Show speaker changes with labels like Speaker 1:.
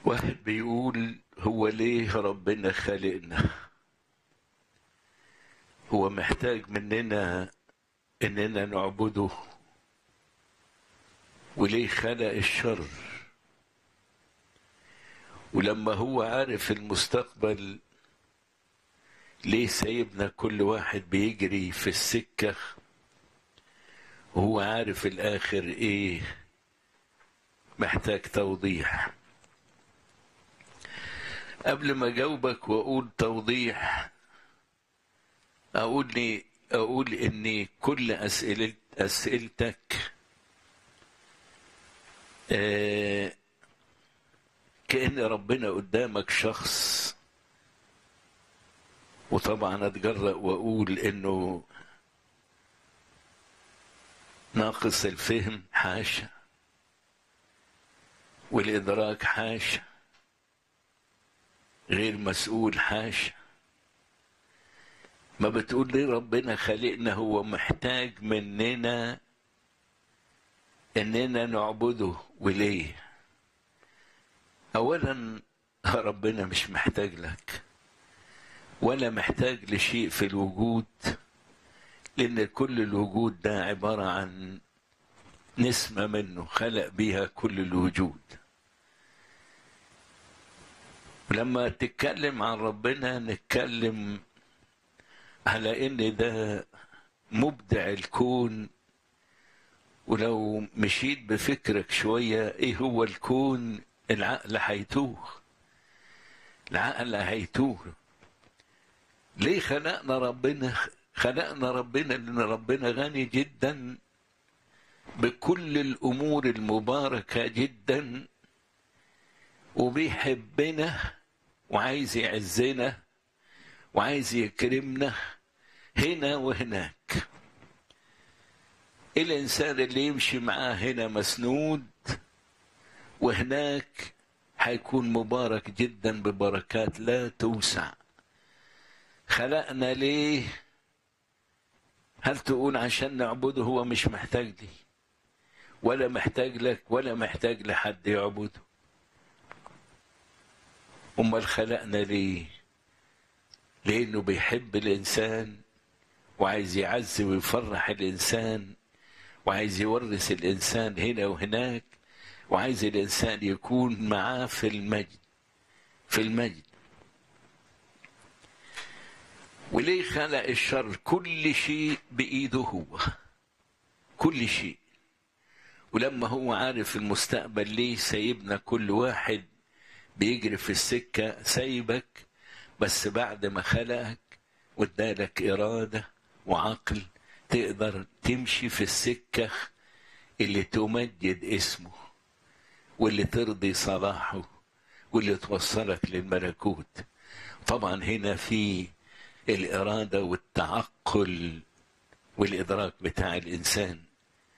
Speaker 1: واحد بيقول هو ليه ربنا خلقنا هو محتاج مننا اننا نعبده وليه خلق الشر ولما هو عارف المستقبل ليه سايبنا كل واحد بيجري في السكة وهو عارف الآخر إيه محتاج توضيح قبل ما أجاوبك وأقول توضيح أقول لي أقول إن كل أسئلة أسئلتك آه كأن ربنا قدامك شخص وطبعا اتجرأ واقول انه ناقص الفهم حاشا والادراك حاشا غير مسؤول حاشا ما بتقول ليه ربنا خلقنا هو محتاج مننا اننا نعبده وليه اولا ربنا مش محتاج لك ولا محتاج لشيء في الوجود لأن كل الوجود ده عبارة عن نسمة منه خلق بيها كل الوجود ولما تتكلم عن ربنا نتكلم على ان ده مبدع الكون ولو مشيت بفكرك شوية ايه هو الكون العقل هيتوه العقل هيتوه ليه خلقنا ربنا خلقنا ربنا لان ربنا غني جدا بكل الامور المباركه جدا وبيحبنا وعايز يعزنا وعايز يكرمنا هنا وهناك الانسان اللي يمشي معاه هنا مسنود وهناك هيكون مبارك جدا ببركات لا توسع خلقنا ليه هل تقول عشان نعبده هو مش محتاج لي ولا محتاج لك ولا محتاج لحد يعبده امال خلقنا ليه لانه بيحب الانسان وعايز يعزي ويفرح الانسان وعايز يورث الانسان هنا وهناك وعايز الانسان يكون معاه في المجد في المجد وليه خلق الشر كل شيء بإيده هو كل شيء ولما هو عارف المستقبل ليه سايبنا كل واحد بيجري في السكة سايبك بس بعد ما خلقك وادالك إرادة وعقل تقدر تمشي في السكة اللي تمجد اسمه واللي ترضي صلاحه واللي توصلك للملكوت طبعا هنا في الإرادة والتعقل والإدراك بتاع الإنسان